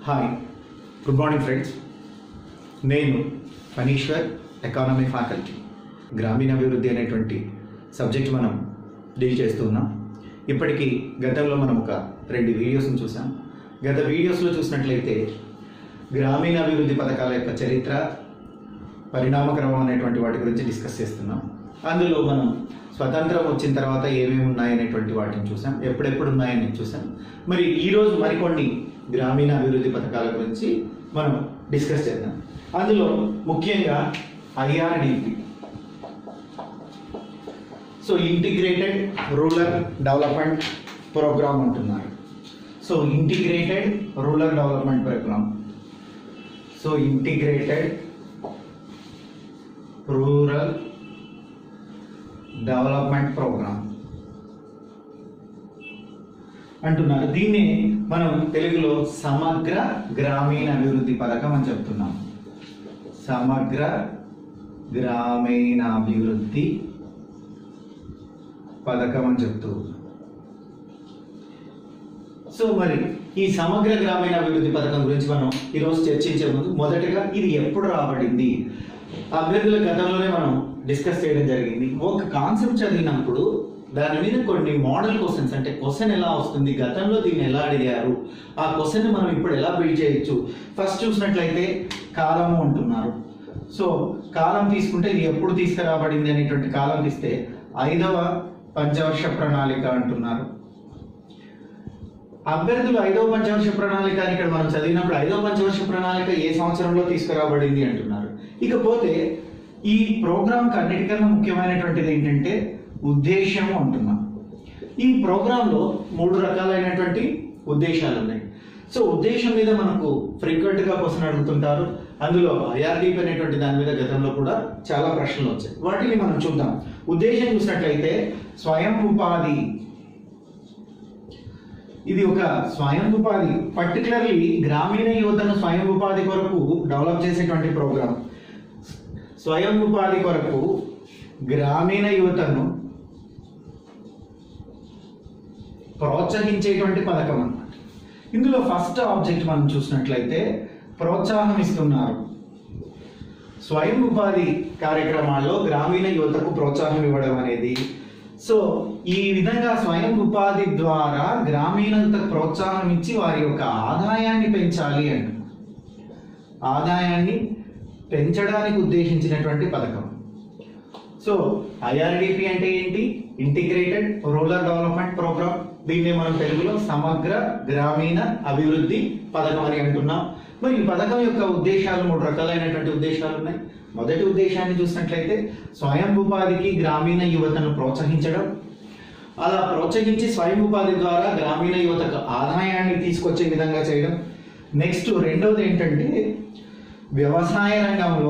Hi good morning friends నేను Phaneeshwar economy faculty గ్రామీణాభివృద్ధి అనేటువంటి సబ్జెక్ట్ మనం డీల్ చేస్తూ ఉన్నాం ఇప్పటికీ గతంలో మనం ఒక రెండు వీడియోస్ని చూసాం గత వీడియోస్లో చూసినట్లయితే గ్రామీణాభివృద్ధి పథకాల యొక్క చరిత్ర పరిణామక్రమం అనేటువంటి వాటి గురించి డిస్కస్ చేస్తున్నాం అందులో మనం స్వతంత్రం వచ్చిన తర్వాత ఏమేమి ఉన్నాయనేటువంటి వాటిని చూసాం ఎప్పుడెప్పుడు ఉన్నాయని చూసాం మరి ఈరోజు మరికొన్ని గ్రామీణ అభివృద్ధి పథకాల గురించి మనం డిస్కస్ చేద్దాం అందులో ముఖ్యంగా IRDP so integrated rural development programme అంటున్నారు so integrated rural development programme so integrated rural development programme అంటున్నారు దీన్ని మనం తెలుగులో సమగ్ర గ్రామీణ అభివృద్ధి పథకం అని చెప్తున్నాం సమగ్ర గ్రామీణాభివృద్ధి పథకం అని చెప్తూ ఉన్నాం. సో మరి ఈ సమగ్ర గ్రామీణ అభివృద్ధి పథకం గురించి మనం ఈరోజు చర్చించే ముందు మొదటగా ఇది ఎప్పుడు రాబడింది అభ్యర్థుల గతంలోనే మనం డిస్కస్ చేయడం జరిగింది ఒక కాన్సెప్ట్ చదివినప్పుడు దాని మీద కొన్ని మోడల్ క్వశ్చన్స్ అంటే క్వశ్చన్ ఎలా వస్తుంది గతంలో దీన్ని ఎలా అడిగారు ఆ క్వశ్చన్ మనం ఇప్పుడు ఎలా బిల్డ్ చేయొచ్చు ఫస్ట్ చూసినట్లయితే కాలము అంటున్నారు సో కాలం తీసుకుంటే ఇది ఎప్పుడు తీసుకురాబడింది అనేటువంటి కాలం తీస్తే ఐదవ పంచవర్ష ప్రణాళిక అంటున్నారు అభ్యర్థులు ఐదవ పంచవర్ష ప్రణాళిక అని ఇక్కడ మనం చదివినప్పుడు ఐదవ పంచవర్ష ప్రణాళిక ఏ సంవత్సరంలో తీసుకురాబడింది అంటున్నారు ఇకపోతే ఈ ప్రోగ్రాంకి అన్నిటికన్నా ముఖ్యమైనటువంటిది ఏంటంటే ఉద్దేశం అంటున్నాం ఈ ప్రోగ్రాంలో మూడు రకాలైనటువంటి ఉద్దేశాలు ఉన్నాయి సో ఉద్దేశం మీద మనకు ఫ్రీక్వెంట్ గా క్వశ్చన్ అడుగుతుంటారు అందులో ఐఆర్డీపీ అనేటువంటి దాని మీద గతంలో కూడా చాలా ప్రశ్నలు వచ్చాయి వాటిని మనం చూద్దాం ఉద్దేశం చూసినట్లయితే స్వయం ఉపాధి ఇది ఒక స్వయం ఉపాధి పర్టికులర్లీ గ్రామీణ యువతను స్వయం ఉపాధి కొరకు డెవలప్ చేసేటువంటి ప్రోగ్రామ్ స్వయం ఉపాధి కొరకు గ్రామీణ యువతను ప్రోత్సహించేటువంటి పథకం అన్నమాట ఇందులో ఫస్ట్ ఆబ్జెక్ట్ మనం చూసినట్లయితే ప్రోత్సాహం ఇస్తున్నారు స్వయం ఉపాధి కార్యక్రమాల్లో గ్రామీణ యువతకు ప్రోత్సాహం ఇవ్వడం అనేది సో ఈ విధంగా స్వయం ఉపాధి ద్వారా గ్రామీణ యువతకు ప్రోత్సాహం ఇచ్చి వారి యొక్క ఆదాయాన్ని పెంచాలి అంట ఆదాయాన్ని పెంచడానికి ఉద్దేశించినటువంటి పథకం సో ఐఆర్డిపి అంటే ఏంటి ఇంటిగ్రేటెడ్ రూరల్ డెవలప్మెంట్ ప్రోగ్రామ్ దీన్ని మనం తెలుగులో సమగ్ర గ్రామీణ అభివృద్ధి పథకం అని అంటున్నాం మరి ఈ పథకం యొక్క ఉద్దేశాలు మూడు రకాలైనటువంటి ఉద్దేశాలు ఉన్నాయి మొదటి ఉద్దేశాన్ని చూసినట్లయితే స్వయం ఉపాధికి గ్రామీణ యువతను ప్రోత్సహించడం అలా ప్రోత్సహించి స్వయం ఉపాధి ద్వారా గ్రామీణ యువతకు ఆదాయాన్ని తీసుకొచ్చే విధంగా చేయడం నెక్స్ట్ రెండవది ఏంటంటే వ్యవసాయ రంగంలో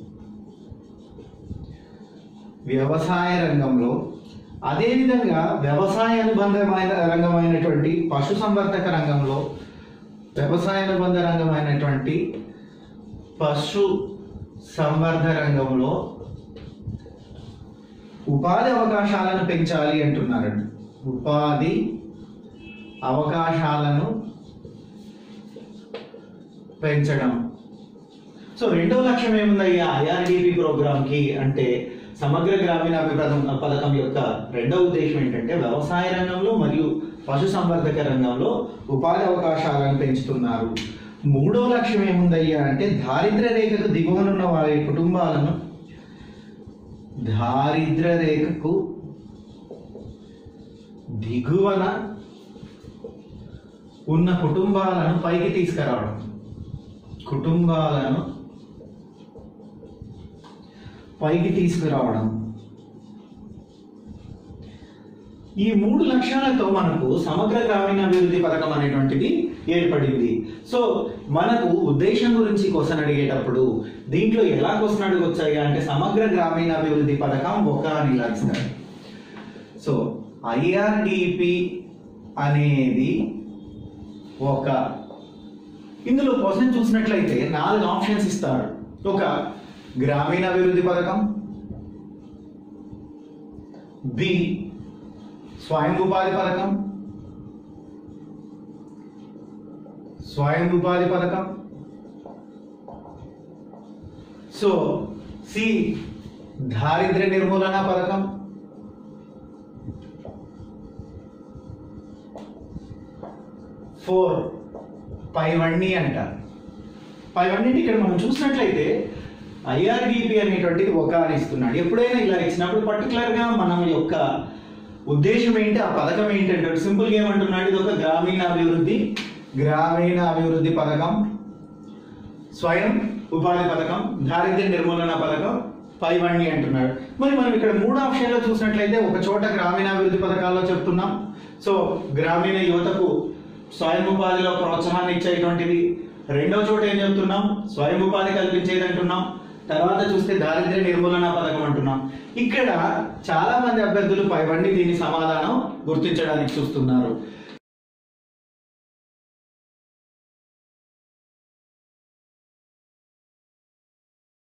వ్యవసాయ రంగంలో అదేవిధంగా వ్యవసాయ అనుబంధమైన రంగమైనటువంటి పశు సంవర్ధక రంగంలో వ్యవసాయ అనుబంధ రంగమైనటువంటి పశు సంవర్ధ రంగంలో ఉపాధి అవకాశాలను పెంచాలి అంటున్నారండి ఉపాధి అవకాశాలను పెంచడం సో రెండవ లక్ష్యం ఏముందయ్యా ఐఆర్డిపి ప్రోగ్రామ్కి అంటే సమగ్ర గ్రామీణ అభివృద్ధి పథకం యొక్క రెండవ ఉద్దేశం ఏంటంటే వ్యవసాయ రంగంలో మరియు పశు సంవర్ధక రంగంలో ఉపాధి అవకాశాలను పెంచుతున్నారు మూడో లక్ష్యం ఏముందయ్యా అంటే దారిద్ర్య రేఖకు దిగువనున్న వారి కుటుంబాలను దారిద్ర్య రేఖకు దిగువన ఉన్న కుటుంబాలను పైకి తీసుకురావడం కుటుంబాలను పైకి తీసుకురావడం ఈ మూడు లక్ష్యాలతో మనకు సమగ్ర గ్రామీణాభివృద్ధి పథకం అనేటువంటిది ఏర్పడింది సో మనకు ఉద్దేశం గురించి క్వశ్చన్ అడిగేటప్పుడు దీంట్లో ఎలా క్వశ్చన్ అడగొచ్చాయి అంటే సమగ్ర గ్రామీణాభివృద్ధి పథకం ఒక అని ఇలా ఇస్తారు సో ఐఆర్డిపి అనేది ఒక ఇందులో క్వశ్చన్ చూసినట్లయితే నాలుగు ఆప్షన్స్ ఇస్తారు ఒక గ్రామీణాభివృద్ధి పథకం బి స్వయం ఉపాధి పథకం స్వయం ఉపాధి పథకం సో సి దారిద్ర్య నిర్మూలన పథకం ఫోర్ పైవన్నీ అంటారు పైవన్నీ ఇక్కడ మనం చూసినట్లయితే ఐఆర్డిపి అనేటువంటిది ఒక అని ఇస్తున్నాడు ఎప్పుడైనా ఇలా ఇచ్చినప్పుడు పర్టికులర్గా మనం యొక్క ఉద్దేశం ఏంటి ఆ పథకం ఏంటి అంటే సింపుల్గా ఏమంటున్నాడు ఇది ఒక గ్రామీణ అభివృద్ధి గ్రామీణ అభివృద్ధి పథకం స్వయం ఉపాధి పథకం దారిద్ర్య నిర్మూలన పథకం పైవన్నీ అంటున్నాడు మరి మనం ఇక్కడ మూడు ఆప్షన్లో చూసినట్లయితే ఒక చోట గ్రామీణాభివృద్ధి పథకాల్లో చెప్తున్నాం సో గ్రామీణ యువతకు స్వయం ఉపాధిలో ప్రోత్సాహాన్ని ఇచ్చేటువంటిది రెండవ చోట ఏం చెప్తున్నాం స్వయం ఉపాధి కల్పించేది అంటున్నాం తర్వాత చూస్తే దారిద్ర్య నిర్మూలన పథకం అంటున్నాం ఇక్కడ చాలా మంది అభ్యర్థులు పైవన్నీ దీని సమాధానం గుర్తించడానికి చూస్తున్నారు